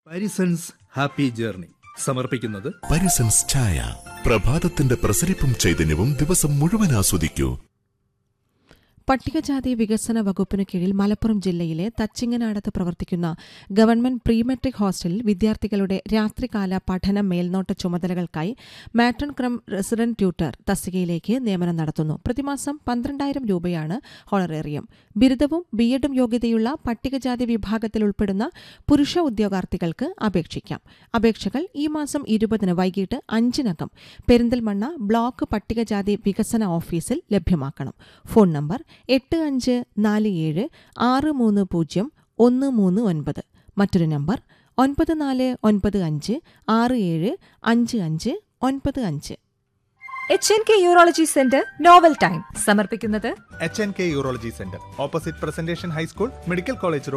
Parisons happy journey സമർപ്പിക്കുന്നത് പരിസൻസ് ചായ പ്രഭാതത്തിന്റെ പ്രസരിപ്പും ചൈതന്യവും ദിവസം മുഴുവൻ ആസ്വദിക്കൂ പട്ടികജാതി വികസന വകുപ്പിന് കീഴിൽ മലപ്പുറം ജില്ലയിലെ തച്ചിങ്ങനാടത്ത് പ്രവർത്തിക്കുന്ന ഗവൺമെന്റ് പ്രീ മെട്രിക് ഹോസ്റ്റലിൽ വിദ്യാർത്ഥികളുടെ രാത്രികാല പഠന മേൽനോട്ട ചുമതലകൾക്കായി മാട്രൺ ക്രം റെസിഡന്റ് ട്യൂട്ടർ തസ്തികയിലേക്ക് നിയമനം നടത്തുന്നു പ്രതിമാസം പന്ത്രണ്ടായിരം രൂപയാണ് ഹോണറേറിയം ബിരുദവും ബിഎഡും യോഗ്യതയുള്ള പട്ടികജാതി വിഭാഗത്തിൽ ഉൾപ്പെടുന്ന പുരുഷ ഉദ്യോഗാർത്ഥികൾക്ക് അപേക്ഷിക്കാം അപേക്ഷകൾ ഈ മാസം ഇരുപതിന് വൈകിട്ട് അഞ്ചിനകം പെരിന്തൽമണ്ണ ബ്ലോക്ക് പട്ടികജാതി വികസന ഓഫീസിൽ ലഭ്യമാക്കണം ഫോൺ നമ്പർ എട്ട് അഞ്ച് നാല് ഏഴ് ആറ് മൂന്ന് പൂജ്യം ഒന്ന് മൂന്ന് ഒൻപത് മറ്റൊരു നമ്പർ ഒൻപത് നാല് ഒൻപത് അഞ്ച് ആറ് ഏഴ് അഞ്ച് അഞ്ച് ഒൻപത് അഞ്ച് H N K urology centre novel time സമർപ്പിക്കുന്നത് H N K urology centre opposite presentation high school medical college